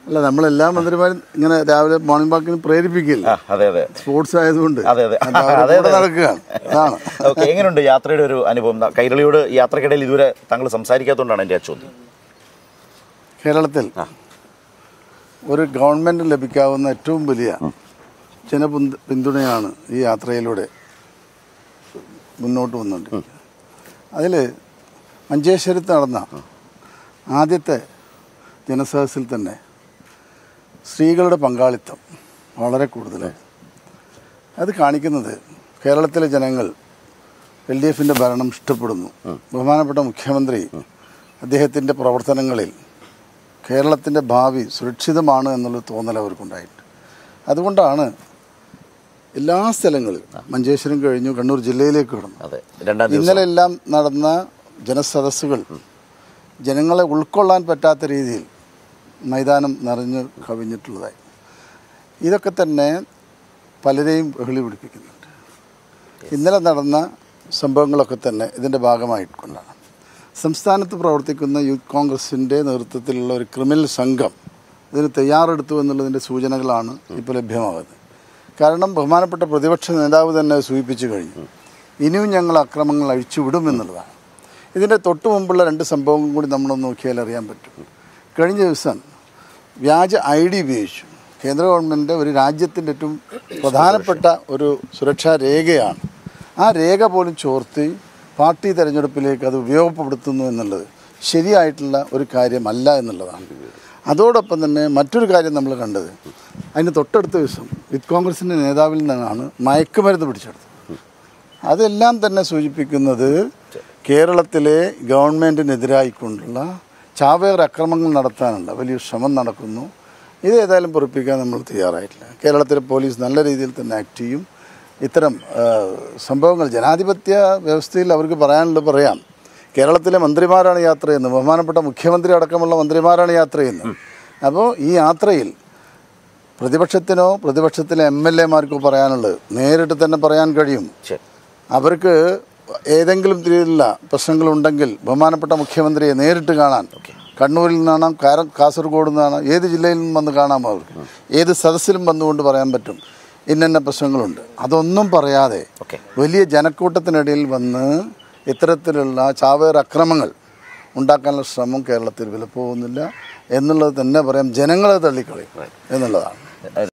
അല്ല നമ്മളെല്ലാ മന്ത്രിമാരും ഇങ്ങനെ രാവിലെ മോർണിംഗ് വാക്കിന് പ്രേരിപ്പിക്കില്ല ആ അതെ അതെ സ്പോർട്സ് ആയതുകൊണ്ട് അതെ, അതെ. അത് അവരുടെ അതെ, കൂടെ അതെ. നടക്കുകയാണ് അതാണ് ഓക്കെ എങ്ങനെയുണ്ട് യാത്രയുടെ ഒരു അനുഭവം ന- കൈരളിയോട് യാത്രക്കിടയിൽ ഇതുവരെ താങ്കൾ സംസാരിക്കാത്തതുകൊണ്ടാണ് എൻ്റെ ആ ചോദ്യം കേരളത്തിൽ ഒരു ഗവൺമെന്റ് ലഭിക്കാവുന്ന ഏറ്റവും വലിയ ജനപിന്തു പിന്തുണയാണ് ഈ യാത്രയിലൂടെ മുന്നോട്ട് വന്നുകൊണ്ട് അതിൽ മഞ്ചേശ്വരത്ത് നടന്ന ആദ്യത്തെ ജനസദസ്സിൽ തന്നെ സ്ത്രീകളുടെ പങ്കാളിത്തം വളരെ കൂടുതലായി അത് കാണിക്കുന്നത് കേരളത്തിലെ ജനങ്ങൾ എൽ ഡി എഫിൻ്റെ ഭരണം ഇഷ്ടപ്പെടുന്നു ബഹുമാനപ്പെട്ട മുഖ്യമന്ത്രി അദ്ദേഹത്തിൻ്റെ പ്രവർത്തനങ്ങളിൽ കേരളത്തിൻ്റെ ഭാവി സുരക്ഷിതമാണ് എന്നുള്ള തോന്നൽ അവർക്കുണ്ടായിട്ട് അതുകൊണ്ടാണ് എല്ലാ സ്ഥലങ്ങളിലും മഞ്ചേശ്വരം കഴിഞ്ഞു കണ്ണൂർ ജില്ലയിലേക്ക് കടന്നു അതെ രണ്ടാം ദിവസം ഇന്നലെ എല്ലാം നടന്ന ജനസദസ്സുകൾ ജനങ്ങളെ ഉൾക്കൊള്ളാൻ പറ്റാത്ത രീതിയിൽ മൈതാനം നിറഞ്ഞു കവിഞ്ഞിട്ടുള്ളതായി ഇതൊക്കെ തന്നെ പലരെയും ബഹളി പിടിപ്പിക്കുന്നുണ്ട് ഇന്നലെ നടന്ന സംഭവങ്ങളൊക്കെ തന്നെ ഇതിൻ്റെ ഭാഗമായിക്കൊണ്ടാണ് സംസ്ഥാനത്ത് പ്രവർത്തിക്കുന്ന യൂത്ത് കോൺഗ്രസിൻ്റെ നേതൃത്വത്തിലുള്ള ഒരു ക്രിമിനൽ സംഘം ഇതിന് തയ്യാറെടുത്തു എന്നുള്ളതിൻ്റെ സൂചനകളാണ് ഇപ്പോൾ ലഭ്യമാകുന്നത് കാരണം ബഹുമാനപ്പെട്ട പ്രതിപക്ഷ നേതാവ് തന്നെ സൂചിപ്പിച്ചു കഴിഞ്ഞു ഇനിയും ഞങ്ങൾ അക്രമങ്ങൾ അഴിച്ചുവിടും എന്നുള്ളതാണ് ഇതിൻ്റെ തൊട്ടു മുമ്പുള്ള രണ്ട് സംഭവങ്ങൾ കൂടി നമ്മളൊന്ന് നോക്കിയാൽ അറിയാൻ പറ്റും കഴിഞ്ഞ ദിവസം വ്യാജ ഐ ഡി ഉപയോഗിച്ചു കേന്ദ്ര ഗവൺമെൻറ് ഒരു രാജ്യത്തിൻ്റെ ഏറ്റവും പ്രധാനപ്പെട്ട ഒരു സുരക്ഷാ രേഖയാണ് ആ രേഖ പോലും ചോർത്തി പാർട്ടി തെരഞ്ഞെടുപ്പിലേക്ക് അത് ഉപയോഗപ്പെടുത്തുന്നു എന്നുള്ളത് ശരിയായിട്ടുള്ള ഒരു കാര്യമല്ല എന്നുള്ളതാണ് അതോടൊപ്പം തന്നെ മറ്റൊരു കാര്യം നമ്മൾ കണ്ടത് അതിന് തൊട്ടടുത്ത ദിവസം വിത്ത് കോൺഗ്രസിൻ്റെ നേതാവിൽ നിന്നാണ് മയക്കുമരുന്ന് പിടിച്ചെടുത്തത് അതെല്ലാം തന്നെ സൂചിപ്പിക്കുന്നത് കേരളത്തിലെ ഗവൺമെൻറ്റിനെതിരായിക്കൊണ്ടുള്ള ചാവേർ അക്രമങ്ങൾ നടത്താനുള്ള വലിയ ശ്രമം നടക്കുന്നു ഇത് ഏതായാലും പൊറിപ്പിക്കാൻ നമ്മൾ തയ്യാറായിട്ടില്ല കേരളത്തിലെ പോലീസ് നല്ല രീതിയിൽ തന്നെ ആക്ട് ചെയ്യും ഇത്തരം ആ, സംഭവങ്ങൾ ജനാധിപത്യ വ്യവസ്ഥയിൽ അവർക്ക് പറയാനുള്ളത് പറയാം കേരളത്തിലെ മന്ത്രിമാരാണ് യാത്ര ചെയ്യുന്നത് ബഹുമാനപ്പെട്ട മുഖ്യമന്ത്രി അടക്കമുള്ള മന്ത്രിമാരാണ് യാത്ര ചെയ്യുന്നത് അപ്പോൾ ഈ യാത്രയിൽ പ്രതിപക്ഷത്തിനോ പ്രതിപക്ഷത്തിലെ എം എൽ എമാർക്കോ പറയാനുള്ളത് നേരിട്ട് തന്നെ പറയാൻ കഴിയും ശരി അവർക്ക് ഏതെങ്കിലും രീതിയിലുള്ള പ്രശ്നങ്ങളുണ്ടെങ്കിൽ ബഹുമാനപ്പെട്ട മുഖ്യമന്ത്രിയെ നേരിട്ട് കാണാൻ കണ്ണൂരിൽ നിന്നാണ് കാര- കാസർഗോഡ് നിന്നാണ് ഏത് ജില്ലയിൽ നിന്നും വന്ന് കാണാം അവർക്ക് ഏത് സദസ്സിലും വന്നുകൊണ്ട് പറയാൻ പറ്റും ഇന്ന പ്രശ്നങ്ങളുണ്ട് അതൊന്നും പറയാതെ ഓക്കെ വലിയ ജനക്കൂട്ടത്തിനിടയിൽ വന്ന് ഇത്തരത്തിലുള്ള ചാവേർ അക്രമങ്ങൾ ഉണ്ടാക്കാനുള്ള ശ്രമം കേരളത്തിൽ വിലപ്പോകുന്നില്ല എന്നുള്ളത് തന്നെ പറയാം ജനങ്ങളെ തള്ളിക്കളയും എന്നുള്ളതാണ്